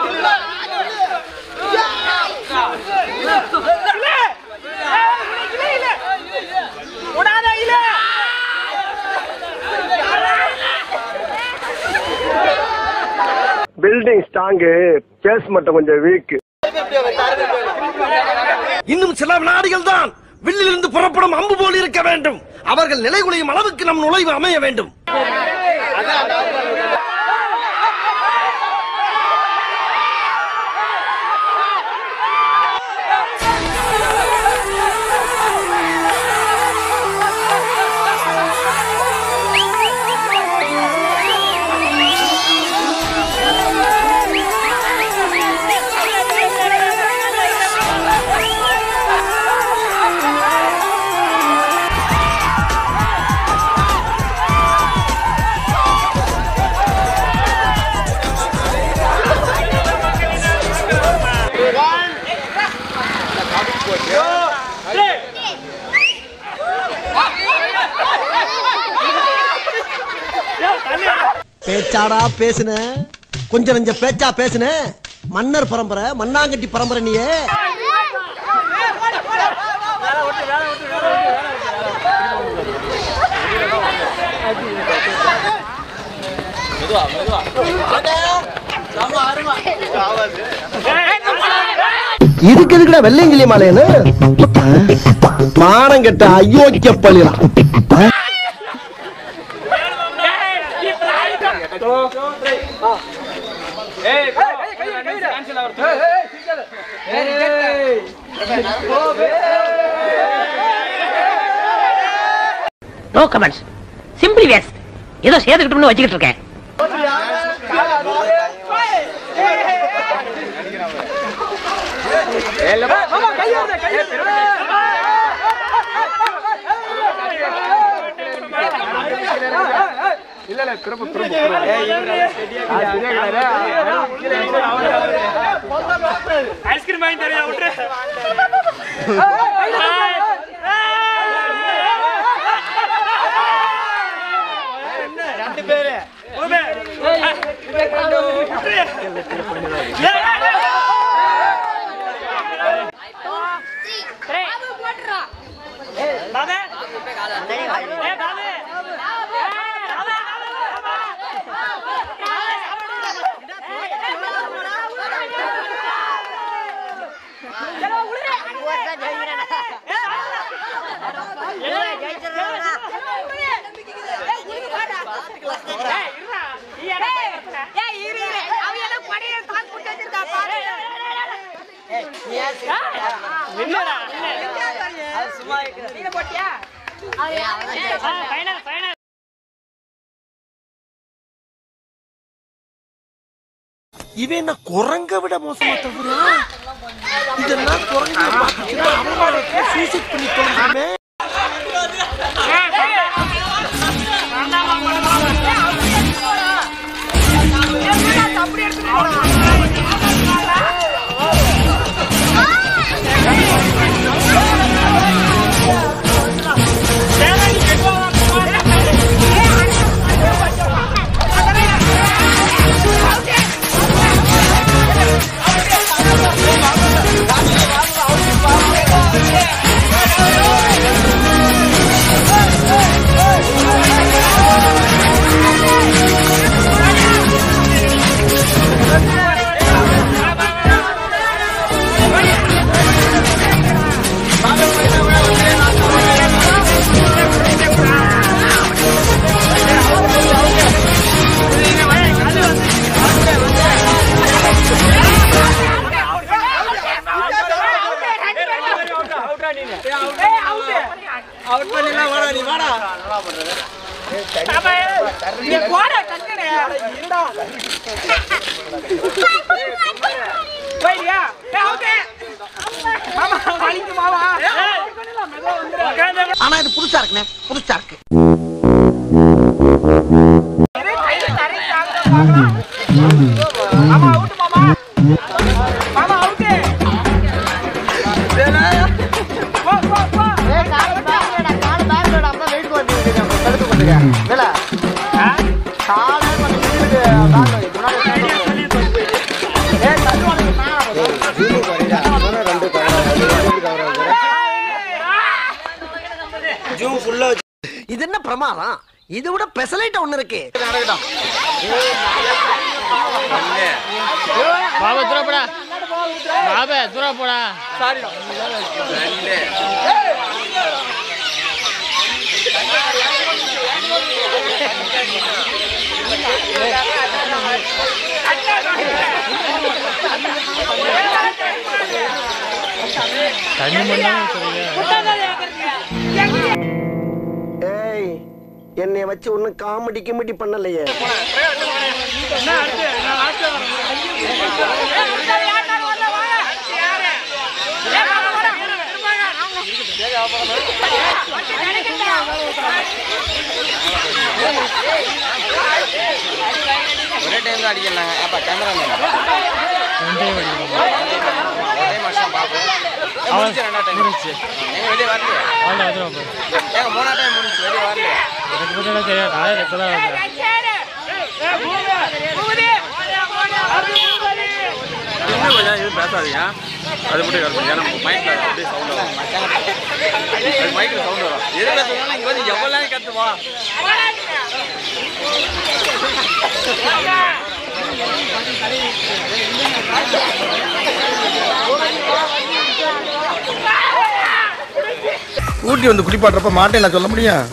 building strong base மட்டும் கொஞ்சம் week இன்னும் சில வினாடிகள் தான் வில்லிலிருந்து புறப்படும் அம்பு போல் இருக்க வேண்டும் அவர்கள் நிலைகுலையும் அளவுக்கு நம் நுழைவு அமைய வேண்டும் பேச்சாடா பேசுன கொஞ்சம் நெஞ்ச பேச்சா பேசுன மன்னர் பரம்பரை மண்ணாங்கட்டி பரம்பரை நீயே இதுக்கு எதுக்குடா வெள்ளையங்கிலி மாலையனு மானம் கெட்ட அயோக்கிய பள்ளிடா நோ கமெண்ட்ஸ் சிம்பிளி வேஸ் ஏதோ சேர்த்துக்கிட்டோம்னு வச்சுக்கிட்டு இருக்கேன் ஐஸ்கிரீம் வாங்கி தரையா விட்டு ரெண்டு பேரு இவன் என்ன குரங்க விட மோசமா தகுறான் இதெல்லாம் குரங்க பார்த்துச்சுன்னா அவமானத்தை சூசைட் பண்ணி தொலைஞ்சுமே ஆனா இது புதுசா இருக்குண்ணே புதுசா இருக்கு ஏய் பிரமாதம் இதை விட பெசலைட்ட ஒண்ணு இருக்கு பாபா தூர போடா பாபா தூர போடா தண்ணி மட்டும் ஏய் என்னைய வச்சு ஒண்ணும் காமெடி கிமெடி பண்ணலையே ஒரே டைம் தான் அடிக்கிறாங்க அப்பா கேமராமேன் ரெண்டே வடிவம் ஒரே மாசம் பாப்போம் முடிச்சு ரெண்டா டைம் முடிச்சு எங்க வெளியே வரலையா அவ்வளோ வந்துடும் ஏங்க மூணா டைம் முடிச்சு வெளியே வரலையா எனக்கு பற்றி தெரியாது காலையில் இப்போ தான் வந்தேன் இன்னும் கொஞ்சம் எதுவும் பேசாதீங்க அது மட்டும் கருப்பு ஏன்னா மைக்கில் அப்படியே சவுண்ட் வரும் அது மைக்கில் சவுண்ட் வரும் எது பேசுறதுனால இங்கே வந்து எவ்வளோ நேரம் கத்துவா ஊட்டி வந்து குளிப்பாட்டுறப்ப மாட்டேன் நான் சொல்ல முடியும்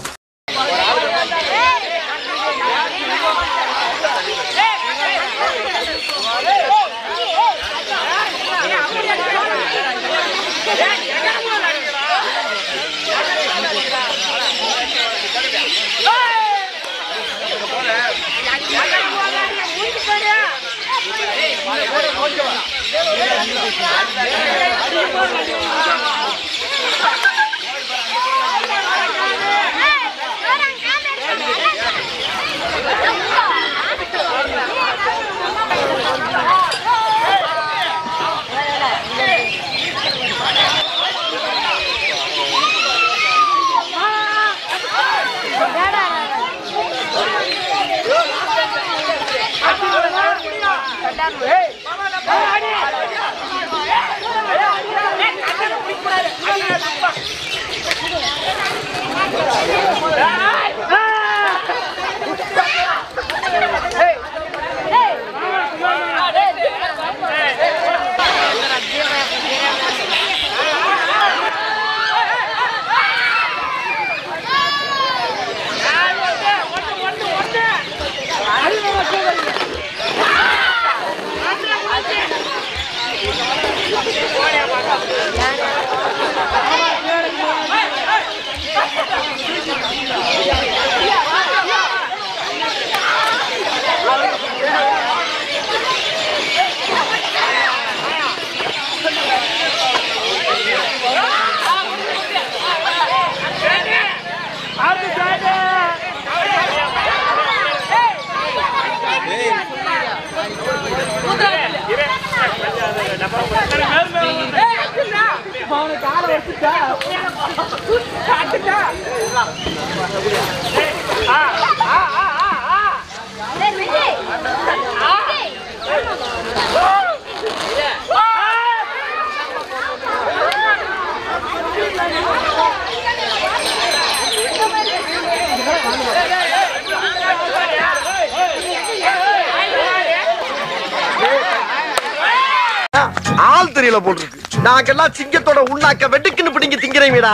ஆள் தெரியல போட்டிருக்கு நாங்கெல்லாம் சிங்கத்தோட உண்ணாக்க வெட்டுக்குன்னு பிடிங்க திங்கிறீங்கடா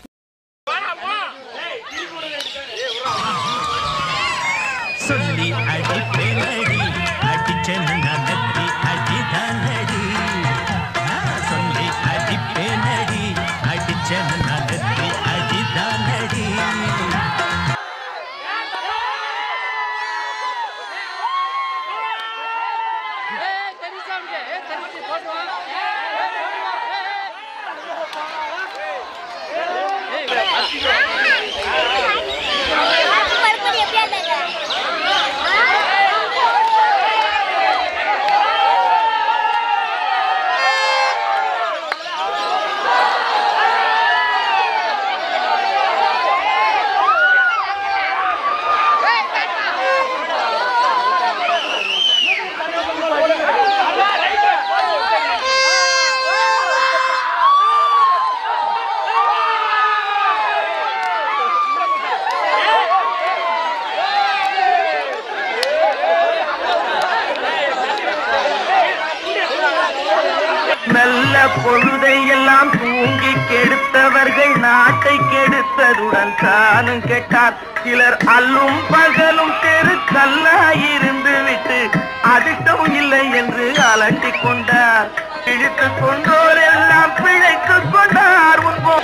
சொல்லி அடிப்பேனடி அடிச்சனு நடத்தி அடிதானடி நான் சொல்லி அடிப்பேனடி அடிச்சனு நடத்தி அடிதானடி ஏய் நல்ல பொழுதை எல்லாம் தூங்கி கெடுத்தவர்கள் நாட்டை கெடுத்ததுடன் தானும் கெட்டார் சிலர் அல்லும் பகலும் தெரு கல்லாயிருந்து விட்டு அதிர்ஷ்டம் இல்லை என்று அலட்டிக் கொண்டார் இழுத்துக் கொண்டோர் எல்லாம் பிழைத்துக் கொண்டார் உன் போ-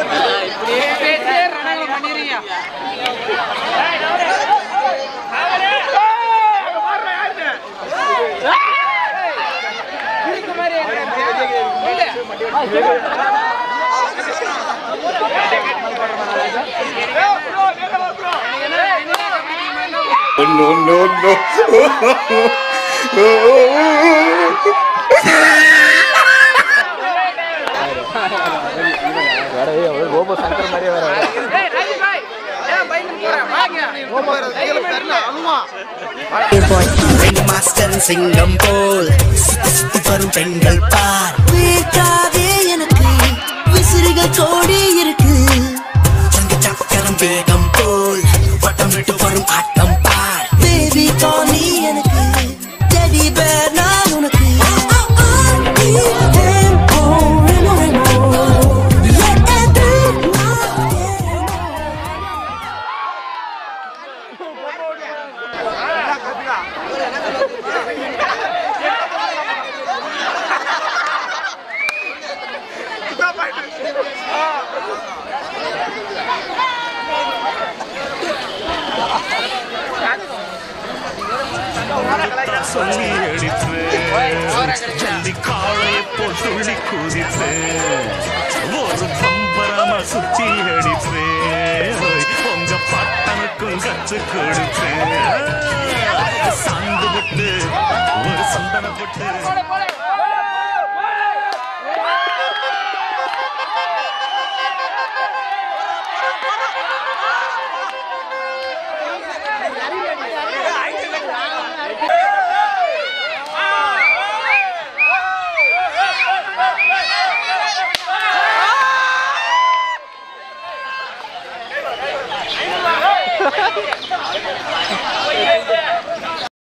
மாஸ்டர் சிங்கம் போல் சுத்தி சுத்தி வரும் பெண்கள் பார் வீட்டாவே எனக்கு விசிறிகள் கோடி இருக்கு சங்க சக்கரம் வேகம் போல் வட்டம் விட்டு வரும் ஆட்டம் பார் பேபி காலி எனக்கு டெடி பேர் நான் உனக்கு சொல்லி அடித்து ஜல்லி காளையை போல் துள்ளி குதித்து ஒரு பம்பரமா சுத்தி அடித்து உங்க பட்டனுக்கும் கத்து கொடுத்து சாந்து விட்டு ஒரு சந்தன போட்டு